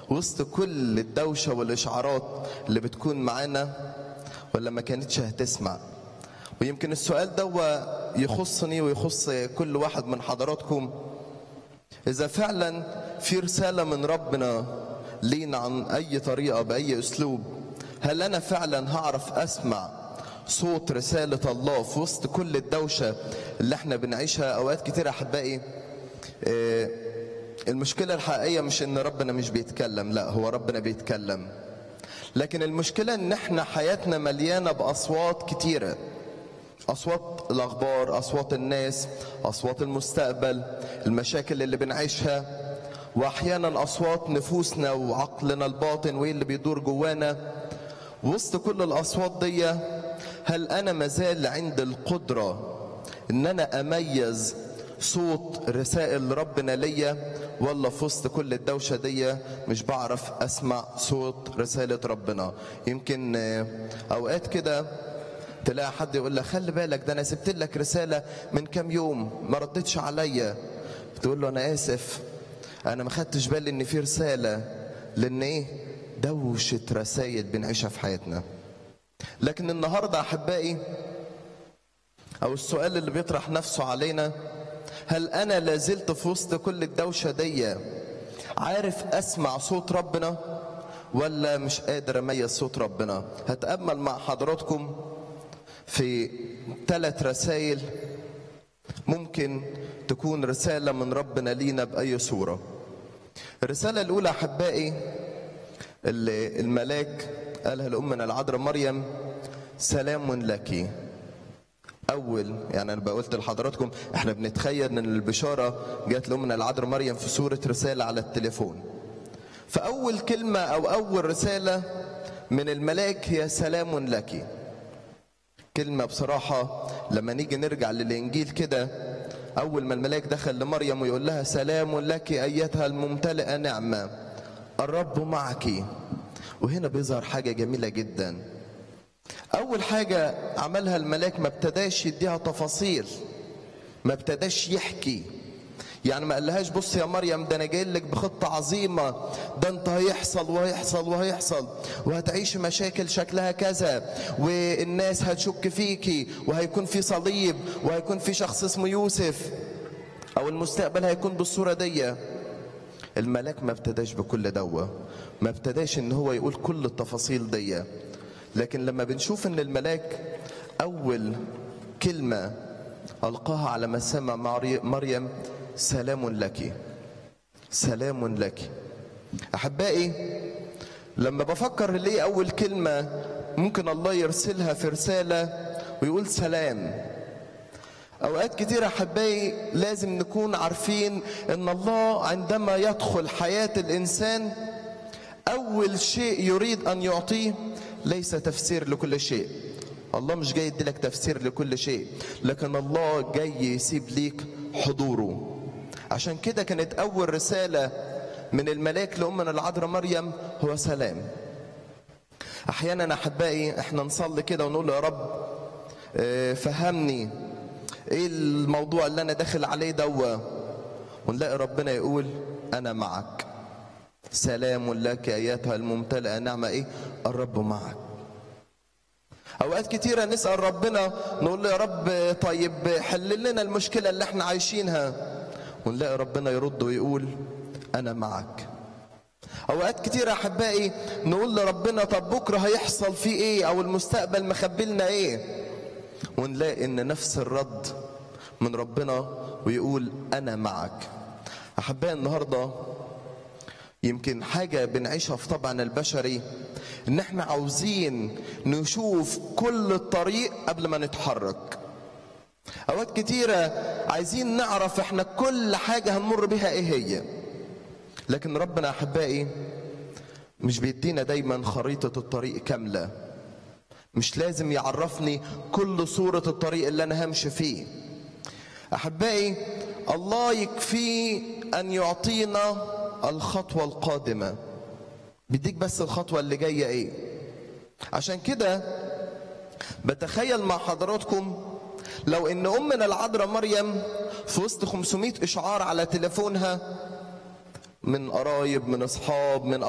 وسط كل الدوشة والإشعارات اللي بتكون معانا ولا ما كانتش هتسمع ويمكن السؤال ده يخصني ويخص كل واحد من حضراتكم إذا فعلا في رسالة من ربنا لينا عن أي طريقة بأي أسلوب هل أنا فعلا هعرف أسمع صوت رسالة الله في وسط كل الدوشة اللي احنا بنعيشها أوقات كتير أحبائي اه المشكلة الحقيقية مش إن ربنا مش بيتكلم لا هو ربنا بيتكلم لكن المشكلة إن احنا حياتنا مليانة بأصوات كتيرة أصوات الأخبار أصوات الناس أصوات المستقبل المشاكل اللي بنعيشها وأحيانا أصوات نفوسنا وعقلنا الباطن وإيه اللي بيدور جوانا وسط كل الأصوات دي هل أنا مازال عند القدرة إن أنا أميز صوت رسائل ربنا ليا ولا في وسط كل الدوشة دي مش بعرف أسمع صوت رسالة ربنا يمكن أوقات كده تلاقي حد يقول لك خلي بالك ده انا سبت لك رساله من كام يوم ما ردتش عليا تقول له انا اسف انا ما خدتش بالي ان في رساله لان ايه دوشه رسائل بنعيشها في حياتنا لكن النهارده احبائي او السؤال اللي بيطرح نفسه علينا هل انا لازلت في وسط كل الدوشه دي عارف اسمع صوت ربنا ولا مش قادر اميز صوت ربنا هتامل مع حضراتكم في ثلاث رسائل ممكن تكون رسالة من ربنا لينا بأي صورة الرسالة الأولى أحبائي اللي الملاك قالها لأمنا العذراء مريم سلام لك أول يعني أنا قلت لحضراتكم إحنا بنتخيل إن البشارة جات لأمنا العذراء مريم في صورة رسالة على التليفون فأول كلمة أو أول رسالة من الملاك هي سلام لك كلمة بصراحة لما نيجي نرجع للإنجيل كده أول ما الملاك دخل لمريم ويقول لها سلام لك أيتها الممتلئة نعمة الرب معك وهنا بيظهر حاجة جميلة جدا أول حاجة عملها الملاك ما ابتداش يديها تفاصيل ما ابتداش يحكي يعني ما قالهاش بص يا مريم ده انا جاي لك بخطه عظيمه ده انت هيحصل وهيحصل وهيحصل وهتعيش مشاكل شكلها كذا والناس هتشك فيكي وهيكون في صليب وهيكون في شخص اسمه يوسف او المستقبل هيكون بالصوره دي الملاك ما ابتداش بكل دوا ما ابتداش ان هو يقول كل التفاصيل دي لكن لما بنشوف ان الملاك اول كلمه القاها على مسامع مريم سلام لك سلام لك احبائي لما بفكر ليه اول كلمه ممكن الله يرسلها في رساله ويقول سلام اوقات كتير احبائي لازم نكون عارفين ان الله عندما يدخل حياه الانسان اول شيء يريد ان يعطيه ليس تفسير لكل شيء الله مش جاي يديلك تفسير لكل شيء لكن الله جاي يسيب ليك حضوره عشان كده كانت أول رسالة من الملاك لأمنا العذراء مريم هو سلام أحيانا أحبائي إحنا نصلي كده ونقول يا رب فهمني إيه الموضوع اللي أنا داخل عليه دوا ونلاقي ربنا يقول أنا معك سلام لك أيتها الممتلئة نعمة إيه الرب معك اوقات كتيره نسال ربنا نقول له يا رب طيب حل لنا المشكله اللي احنا عايشينها ونلاقي ربنا يرد ويقول انا معك اوقات كتيره احبائي نقول لربنا طب بكره هيحصل فيه ايه او المستقبل مخبي لنا ايه ونلاقي ان نفس الرد من ربنا ويقول انا معك احبائي النهارده يمكن حاجة بنعيشها في طبعنا البشري ان احنا عاوزين نشوف كل الطريق قبل ما نتحرك اوقات كتيرة عايزين نعرف احنا كل حاجة هنمر بها ايه هي لكن ربنا احبائي مش بيدينا دايما خريطة الطريق كاملة مش لازم يعرفني كل صورة الطريق اللي انا همشي فيه احبائي الله يكفيه ان يعطينا الخطوة القادمة بيديك بس الخطوة اللي جاية ايه عشان كده بتخيل مع حضراتكم لو ان امنا العذراء مريم في وسط 500 اشعار على تليفونها من قرايب من اصحاب من